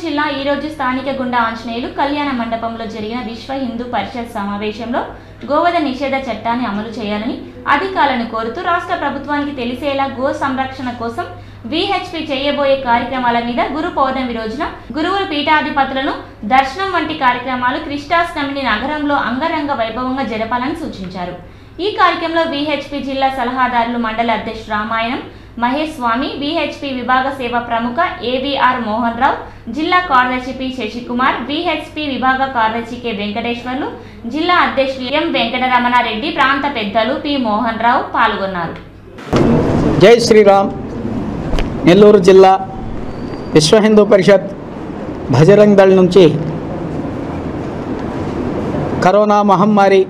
జిల్లా ఈరోజు స్థానిక గుండా ఆంజనేయులు కళ్యాణ మండపంలో జరిగిన విశ్వ హిందూ పరిషత్ సమావేశంలో గోవధ నిషేధ చట్టాన్ని అమలు చేయాలని అధికారులను కోరుతూ రాష్ట్ర ప్రభుత్వానికి తెలిసేలా గో సంరక్షణ కోసం విహెచ్పి చేయబోయే కార్యక్రమాల మీద గురు పౌర్ణమి రోజున గురువుల పీఠాధిపతులను దర్శనం వంటి కార్యక్రమాలు కృష్ణాష్టమిని నగరంలో అంగరంగ వైభవంగా జరపాలని సూచించారు ఈ కార్యక్రమంలో విహెచ్పి జిల్లా సలహాదారులు మండల అధ్యక్షుడు రామాయణం మహేష్ స్వామి విహెచ్పి విభాగ సేవ ప్రముఖ ఏవిఆర్ మోహన్ రావు జిల్లా కార్యదర్శి పి శశికుమార్ విహెచ్పి విభాగ కార్యదర్శి కె వెంకటేశ్వర్లు జిల్లా అధ్యక్షులు ఎం వెంకటరమణారెడ్డి ప్రాంత పెద్దలు పి మోహన్ రావు పాల్గొన్నారు జై శ్రీరామ్ నెల్లూరు జిల్లా విశ్వ హిందూ పరిషత్ భజరంగ్ దళ్ నుంచి కరోనా మహమ్మారి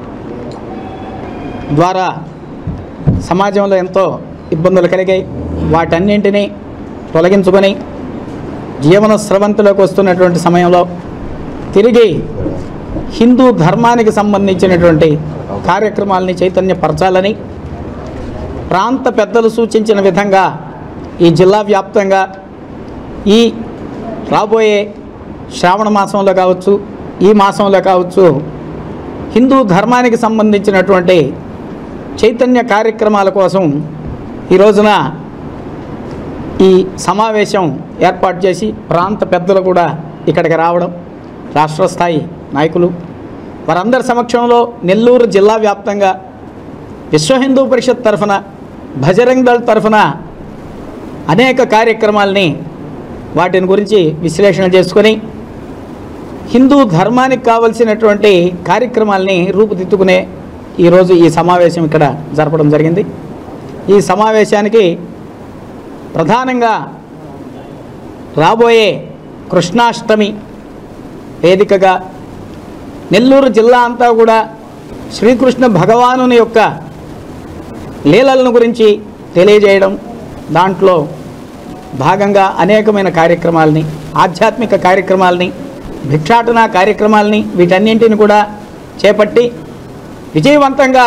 ద్వారా సమాజంలో ఎంతో ఇబ్బందులు కలిగాయి వాటన్నింటినీ తొలగించుకొని జీవన స్రవంతిలోకి వస్తున్నటువంటి సమయంలో తిరిగి హిందూ ధర్మానికి సంబంధించినటువంటి కార్యక్రమాలని చైతన్యపరచాలని ప్రాంత పెద్దలు సూచించిన విధంగా ఈ జిల్లా వ్యాప్తంగా ఈ రాబోయే శ్రావణ మాసంలో కావచ్చు ఈ మాసంలో కావచ్చు హిందూ ధర్మానికి సంబంధించినటువంటి చైతన్య కార్యక్రమాల కోసం ఈ రోజున ఈ సమావేశం ఏర్పాటు చేసి ప్రాంత పెద్దలు కూడా ఇక్కడికి రావడం రాష్ట్ర స్థాయి నాయకులు వారందరి సమక్షంలో నెల్లూరు జిల్లా వ్యాప్తంగా విశ్వ హిందూ పరిషత్ తరఫున భజరంగ్ దళ్ తరఫున అనేక కార్యక్రమాలని వాటిని గురించి విశ్లేషణ చేసుకొని హిందూ ధర్మానికి కావలసినటువంటి కార్యక్రమాలని రూపుదిద్దుకునే ఈరోజు ఈ సమావేశం ఇక్కడ జరపడం జరిగింది ఈ సమావేశానికి ప్రధానంగా రాబోయే కృష్ణాష్టమి వేదికగా నెల్లూరు జిల్లా అంతా కూడా శ్రీకృష్ణ భగవానుని యొక్క లీలలను గురించి తెలియజేయడం దాంట్లో భాగంగా అనేకమైన కార్యక్రమాలని ఆధ్యాత్మిక కార్యక్రమాలని భిక్షాటన కార్యక్రమాలని వీటన్నింటిని కూడా చేపట్టి విజయవంతంగా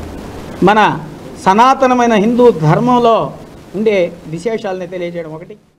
మన సనాతనమైన హిందూ ధర్మంలో ఉండే విశేషాలని తెలియజేయడం ఒకటి